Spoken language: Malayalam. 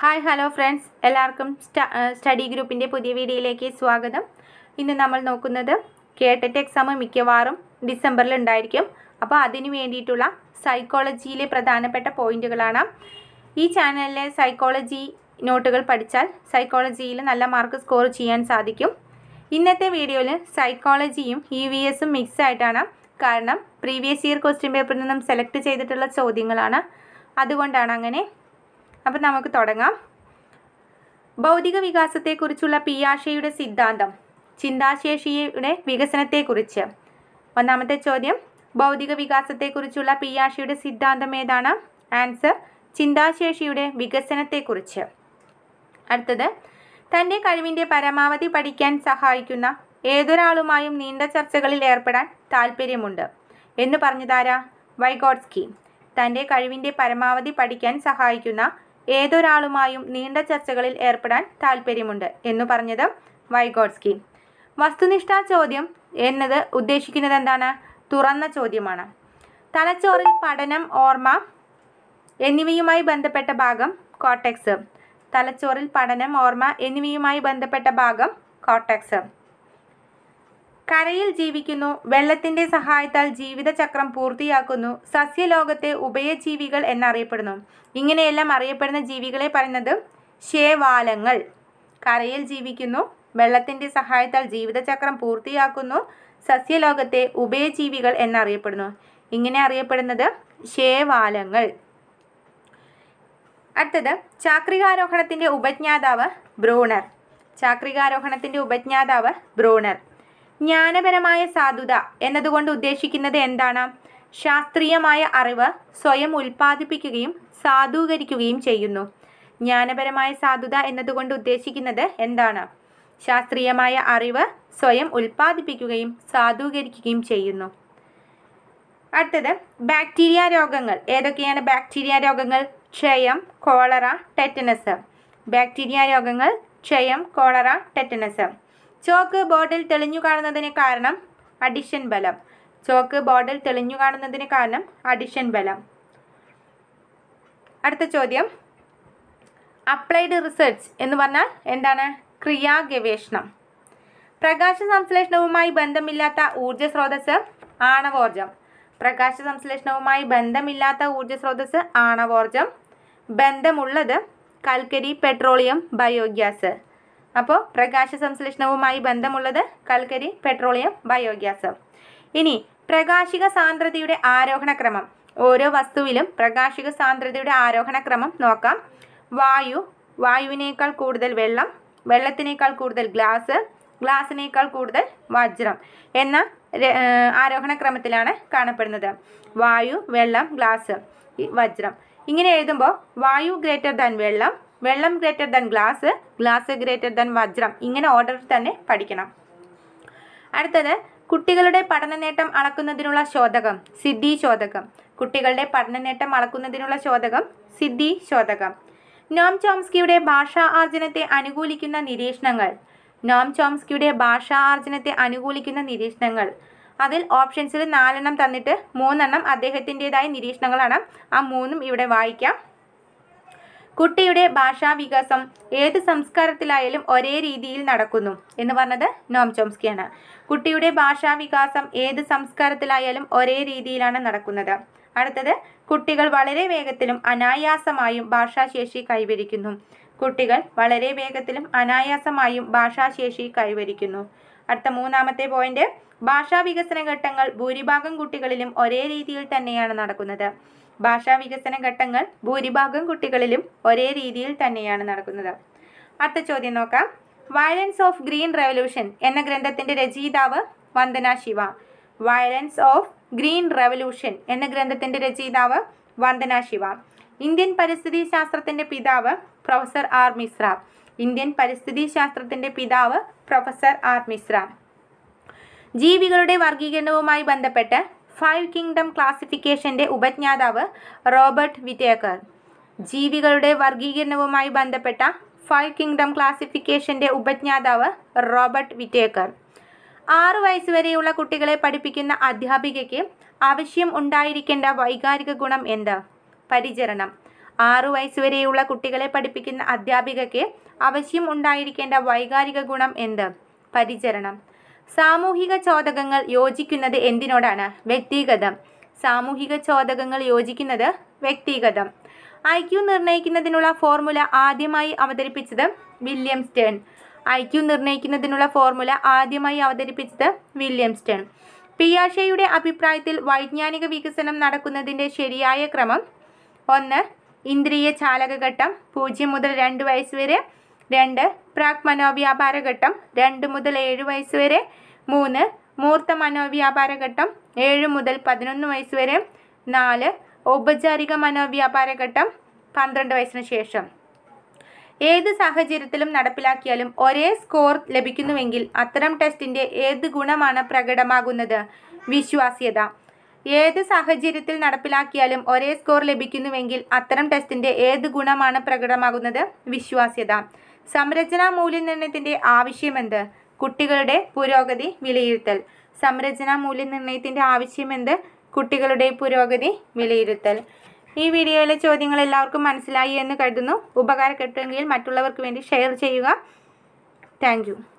ഹായ് ഹലോ ഫ്രണ്ട്സ് എല്ലാവർക്കും സ്റ്റ- ആ, സ്റ്റഡി ഗ്രൂപ്പിൻ്റെ പുതിയ വീഡിയോയിലേക്ക് സ്വാഗതം ഇന്ന് നമ്മൾ നോക്കുന്നത് കേട്ടറ്റ് എക്സാം മിക്കവാറും ഡിസംബറിൽ ഉണ്ടായിരിക്കും അപ്പോൾ അതിന് വേണ്ടിയിട്ടുള്ള സൈക്കോളജിയിലെ പ്രധാനപ്പെട്ട പോയിന്റുകളാണ് ഈ ചാനലിലെ സൈക്കോളജി നോട്ടുകൾ പഠിച്ചാൽ സൈക്കോളജിയിൽ നല്ല മാർക്ക് സ്കോർ ചെയ്യാൻ സാധിക്കും ഇന്നത്തെ വീഡിയോയിൽ സൈക്കോളജിയും ഇ വി എസും മിക്സ് ആയിട്ടാണ് കാരണം പ്രീവിയസ് ഇയർ ക്വസ്റ്റ്യൻ പേപ്പറിൽ നിന്നും സെലക്ട് ചെയ്തിട്ടുള്ള ചോദ്യങ്ങളാണ് അതുകൊണ്ടാണ് അങ്ങനെ അപ്പം നമുക്ക് തുടങ്ങാം ഭൗതിക വികാസത്തെക്കുറിച്ചുള്ള പിയാഷയുടെ സിദ്ധാന്തം ചിന്താശേഷിയുടെ വികസനത്തെക്കുറിച്ച് ഒന്നാമത്തെ ചോദ്യം ഭൗതിക വികാസത്തെക്കുറിച്ചുള്ള പിയാഷയുടെ സിദ്ധാന്തം ഏതാണ് ആൻസർ ചിന്താശേഷിയുടെ വികസനത്തെക്കുറിച്ച് അടുത്തത് തൻ്റെ കഴിവിൻ്റെ പരമാവധി പഠിക്കാൻ സഹായിക്കുന്ന ഏതൊരാളുമായും നീണ്ട ചർച്ചകളിൽ ഏർപ്പെടാൻ താല്പര്യമുണ്ട് എന്ന് പറഞ്ഞതാരാ വൈഗോട്സ്കി തൻ്റെ കഴിവിൻ്റെ പരമാവധി പഠിക്കാൻ സഹായിക്കുന്ന ഏതൊരാളുമായും നീണ്ട ചർച്ചകളിൽ ഏർപ്പെടാൻ താല്പര്യമുണ്ട് എന്ന് പറഞ്ഞത് വൈഗോട്സ്കി വസ്തുനിഷ്ഠാ ചോദ്യം എന്നത് ഉദ്ദേശിക്കുന്നത് എന്താണ് തുറന്ന ചോദ്യമാണ് തലച്ചോറിൽ പഠനം ഓർമ്മ എന്നിവയുമായി ബന്ധപ്പെട്ട ഭാഗം കോട്ടെക്സ് തലച്ചോറിൽ പഠനം ഓർമ്മ എന്നിവയുമായി ബന്ധപ്പെട്ട ഭാഗം കോട്ടെക്സ് കരയിൽ ജീവിക്കുന്നു വെള്ളത്തിന്റെ സഹായത്താൽ ജീവിതചക്രം പൂർത്തിയാക്കുന്നു സസ്യലോകത്തെ ഉഭയജീവികൾ എന്നറിയപ്പെടുന്നു ഇങ്ങനെയെല്ലാം അറിയപ്പെടുന്ന ജീവികളെ പറയുന്നത് ശേവാലങ്ങൾ കരയിൽ ജീവിക്കുന്നു വെള്ളത്തിന്റെ സഹായത്താൽ ജീവിതചക്രം പൂർത്തിയാക്കുന്നു സസ്യലോകത്തെ ഉഭയജീവികൾ എന്നറിയപ്പെടുന്നു ഇങ്ങനെ അറിയപ്പെടുന്നത് ശേവാലങ്ങൾ അടുത്തത് ചാക്രികാരോഹണത്തിന്റെ ഉപജ്ഞാതാവ് ബ്രൂണർ ചാക്രികാരോഹണത്തിന്റെ ഉപജ്ഞാതാവ് ബ്രൂണർ ജ്ഞാനപരമായ സാധുത എന്നതുകൊണ്ട് ഉദ്ദേശിക്കുന്നത് എന്താണ് ശാസ്ത്രീയമായ അറിവ് സ്വയം ഉൽപ്പാദിപ്പിക്കുകയും സാധൂകരിക്കുകയും ചെയ്യുന്നു ജ്ഞാനപരമായ സാധുത എന്നതുകൊണ്ട് ഉദ്ദേശിക്കുന്നത് എന്താണ് ശാസ്ത്രീയമായ അറിവ് സ്വയം ഉൽപ്പാദിപ്പിക്കുകയും സാധൂകരിക്കുകയും ചെയ്യുന്നു അടുത്തത് ബാക്ടീരിയ രോഗങ്ങൾ ഏതൊക്കെയാണ് ബാക്ടീരിയ രോഗങ്ങൾ ക്ഷയം കോളറ ടെറ്റനസ് ബാക്ടീരിയ രോഗങ്ങൾ ക്ഷയം കോളറ ടെറ്റനസ് ചോക്ക് ബോർഡിൽ തെളിഞ്ഞു കാണുന്നതിന് കാരണം അഡിഷൻ ബലം ചോക്ക് ബോർഡിൽ തെളിഞ്ഞു കാണുന്നതിന് കാരണം അഡിഷൻ ബലം അടുത്ത ചോദ്യം അപ്ലൈഡ് റിസർച്ച് എന്ന് പറഞ്ഞാൽ എന്താണ് ക്രിയാ ഗവേഷണം പ്രകാശ സംശ്ലേഷണവുമായി ബന്ധമില്ലാത്ത ഊർജ്ജ സ്രോതസ് ആണവോർജം പ്രകാശ സംശ്ലേഷണവുമായി ബന്ധമില്ലാത്ത ഊർജ്ജ സ്രോതസ് ആണവോർജം ബന്ധമുള്ളത് കൽക്കരി പെട്രോളിയം ബയോഗ്യാസ് അപ്പോൾ പ്രകാശ സംശ്ലേഷണവുമായി ബന്ധമുള്ളത് കൽക്കരി പെട്രോളിയം ബയോഗ്യാസ് ഇനി പ്രകാശിക സാന്ദ്രതയുടെ ആരോഹണക്രമം ഓരോ വസ്തുവിലും പ്രകാശിക സാന്ദ്രതയുടെ ആരോഹണക്രമം നോക്കാം വായു വായുവിനേക്കാൾ കൂടുതൽ വെള്ളം വെള്ളത്തിനേക്കാൾ കൂടുതൽ ഗ്ലാസ് ഗ്ലാസിനേക്കാൾ കൂടുതൽ വജ്രം എന്ന ര- ഏർ ആരോഹണക്രമത്തിലാണ് കാണപ്പെടുന്നത് വായു വെള്ളം ഗ്ലാസ് ഈ വജ്രം ഇങ്ങനെ എഴുതുമ്പോൾ വായു ഗ്രേറ്റർ ദാൻ വെള്ളം വെള്ളം greater than glass glass greater than വജ്രം ഇങ്ങനെ ഓർഡറിൽ തന്നെ പഠിക്കണം അടുത്തത് കുട്ടികളുടെ പഠന നേട്ടം അളക്കുന്നതിനുള്ള ശോധകം സിദ്ധി ശോധകം കുട്ടികളുടെ പഠന നേട്ടം അളക്കുന്നതിനുള്ള ശോധകം സിദ്ധി ശോധകം നോം ചോംസ്കിയുടെ ഭാഷാ ആർജനത്തെ അനുകൂലിക്കുന്ന നിരീക്ഷണങ്ങൾ നോം ചോംസ്കിയുടെ ഭാഷാ ആർജനത്തെ അനുകൂലിക്കുന്ന നിരീക്ഷണങ്ങൾ അതിൽ ഓപ്ഷൻസിൽ നാലെണ്ണം തന്നിട്ട് മൂന്നെണ്ണം അദ്ദേഹത്തിൻ്റെതായ നിരീക്ഷണങ്ങളാണ് ആ മൂന്നും ഇവിടെ വായിക്കാം കുട്ടിയുടെ ഭാഷാ വികാസം ഏത് സംസ്കാരത്തിലായാലും ഒരേ രീതിയിൽ നടക്കുന്നു എന്ന് പറഞ്ഞത് നോം ചോംസ്കിയാണ് കുട്ടിയുടെ ഭാഷാ വികാസം ഏത് സംസ്കാരത്തിലായാലും ഒരേ രീതിയിലാണ് നടക്കുന്നത് അടുത്തത് കുട്ടികൾ വളരെ വേഗത്തിലും അനായാസമായും ഭാഷാശേഷി കൈവരിക്കുന്നു കുട്ടികൾ വളരെ വേഗത്തിലും അനായാസമായും ഭാഷാശേഷി കൈവരിക്കുന്നു അടുത്ത മൂന്നാമത്തെ പോയിന്റ് ഭാഷാ വികസന ഘട്ടങ്ങൾ ഭൂരിഭാഗം കുട്ടികളിലും ഒരേ രീതിയിൽ തന്നെയാണ് നടക്കുന്നത് ഭാഷാ വികസന ഘട്ടങ്ങൾ ഭൂരിഭാഗം കുട്ടികളിലും ഒരേ രീതിയിൽ തന്നെയാണ് നടക്കുന്നത് അടുത്ത ചോദ്യം നോക്കാം വയലൻസ് ഓഫ് ഗ്രീൻ റെവല്യൂഷൻ എന്ന ഗ്രന്ഥത്തിന്റെ രചയിതാവ് Vandana Shiva violence of green revolution എന്ന ഗ്രന്ഥത്തിന്റെ രചയിതാവ് വന്ദന ശിവ ഇന്ത്യൻ പരിസ്ഥിതി ശാസ്ത്രത്തിന്റെ പിതാവ് പ്രൊഫസർ ആർ മിശ്ര ഇന്ത്യൻ പരിസ്ഥിതി ശാസ്ത്രത്തിന്റെ പിതാവ് പ്രൊഫസർ ആർ മിശ്ര ജീവികളുടെ വർഗീകരണവുമായി ബന്ധപ്പെട്ട് ഫൈവ് കിങ്ഡം ക്ലാസിഫിക്കേഷന്റെ ഉപജ്ഞാതാവ് റോബർട്ട് വിറ്റേക്കർ ജീവികളുടെ വർഗീകരണവുമായി ബന്ധപ്പെട്ട ഫൈവ് കിങ്ഡം ക്ലാസിഫിക്കേഷന്റെ ഉപജ്ഞാതാവ് റോബർട്ട് വിറ്റേക്കർ ആറു വയസ്സുവരെയുള്ള കുട്ടികളെ പഠിപ്പിക്കുന്ന അധ്യാപികയ്ക്ക് ആവശ്യം ഉണ്ടായിരിക്കേണ്ട വൈകാരിക ഗുണം എന്ത് പരിചരണം ആറു വയസ്സുവരെയുള്ള കുട്ടികളെ പഠിപ്പിക്കുന്ന അധ്യാപികയ്ക്ക് അവശ്യം ഉണ്ടായിരിക്കേണ്ട വൈകാരിക ഗുണം എന്ത് പരിചരണം സാമൂഹിക ചോദകങ്ങൾ യോജിക്കുന്നത് എന്തിനോടാണ് വ്യക്തിഗതം സാമൂഹിക ചോദകങ്ങൾ യോജിക്കുന്നത് വ്യക്തിഗതം ഐ ക്യു നിർണ്ണയിക്കുന്നതിനുള്ള ഫോർമുല ആദ്യമായി അവതരിപ്പിച്ചത് വില്യം സ്റ്റേൺ ഐ ക്യു നിർണ്ണയിക്കുന്നതിനുള്ള ഫോർമുല ആദ്യമായി അവതരിപ്പിച്ചത് വില്യം സ്റ്റേൺ പിയാഷയുടെ അഭിപ്രായത്തിൽ വൈജ്ഞാനിക വികസനം നടക്കുന്നതിൻ്റെ ശരിയായ ക്രമം ഒന്ന് ഇന്ദ്രിയ ചാലകഘട്ടം പൂജ്യം മുതൽ രണ്ട് വയസ്സ് വരെ രണ്ട് പ്രാക് മനോവ്യാപാര ഘട്ടം രണ്ട് മുതൽ ഏഴ് വയസ്സ് വരെ മൂന്ന് മൂർത്ത മനോവ്യാപാര ഘട്ടം ഏഴ് മുതൽ പതിനൊന്ന് വയസ്സ് വരെ നാല് ഔപചാരിക മനോവ്യാപാര ഘട്ടം പന്ത്രണ്ട് വയസ്സിന് ശേഷം ഏത് സാഹചര്യത്തിലും നടപ്പിലാക്കിയാലും ഒരേ സ്കോർ ലഭിക്കുന്നുവെങ്കിൽ അത്തരം ടെസ്റ്റിൻ്റെ ഏത് ഗുണമാണ് പ്രകടമാകുന്നത് വിശ്വാസ്യത ഏത് സാഹചര്യത്തിൽ നടപ്പിലാക്കിയാലും ഒരേ സ്കോർ ലഭിക്കുന്നുവെങ്കിൽ അത്തരം ടെസ്റ്റിൻ്റെ ഏത് ഗുണമാണ് പ്രകടമാകുന്നത് വിശ്വാസ്യത സംരചനാ മൂല്യനിർണ്ണയത്തിൻ്റെ ആവശ്യമെന്ത് കുട്ടികളുടെ പുരോഗതി വിലയിരുത്തൽ സംരചനാ മൂല്യനിർണ്ണയത്തിൻ്റെ ആവശ്യമെന്ത് കുട്ടികളുടെ പുരോഗതി വിലയിരുത്തൽ ഈ വീഡിയോയിലെ ചോദ്യങ്ങൾ എല്ലാവർക്കും മനസ്സിലായി എന്ന് കരുതുന്നു ഉപകാരപ്പെട്ടെങ്കിൽ മറ്റുള്ളവർക്ക് വേണ്ടി ഷെയർ ചെയ്യുക താങ്ക്